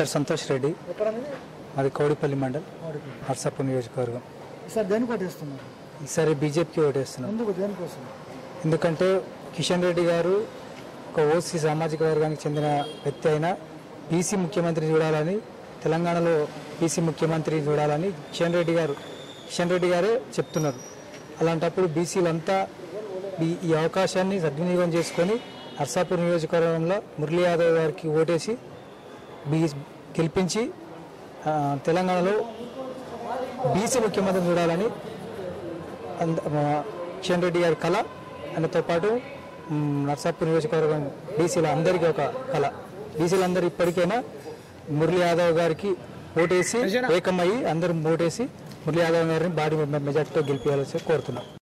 పేరు సంతోష్ రెడ్డి ఎక్కడ మీది? మాది కౌడిపల్లి మండల్ వాడికి. నర్సాపూర్ నియోజకవర్గం ఈసారి దేనికి ఓటేస్తున్నారు ఈసారి బీజేపీకి ఓటేస్తున్నాం ఎందుకు దేనికోసం ఎందుకంటే కిషన్ రెడ్డి గారు ఒక ఓసీ సామాజిక వర్గానికి చెందిన వ్యక్తి అయినా బీసీ ముఖ్యమంత్రి చూడాలని తెలంగాణలో బీసీ ముఖ్యమంత్రి చూడాలని కిషన్ రెడ్డి గారు కిషన్ రెడ్డి గారే చెప్తున్నారు అలాంటప్పుడు బీసీలంతా ఈ ఈ అవకాశాన్ని సద్వినియోగం చేసుకొని నర్సాపూర్ నియోజకవర్గంలో మురళీ యాదవ్ గారికి ఓటేసి బీ గెలిపించి ఆ, తెలంగాణలో బీసీ ముఖ్యమంత్రి చూడాలని అంద ఆ, కిషన్ రెడ్డి గారి కళ ఆయనతో పాటు మ్, నర్సాపూర్ నియోజకవర్గం బీసీల అందరికీ ఒక కళ బీసీలందరూ ఇప్పటికైనా మురళీ యాదవ్ గారికి ఓటేసి ఏకమయ్యి అందరూ ఓటేసి మురళీ యాదవ్ గారిని భారీ మెజార్టీతో గెలిపించాలని కోరుతున్నాం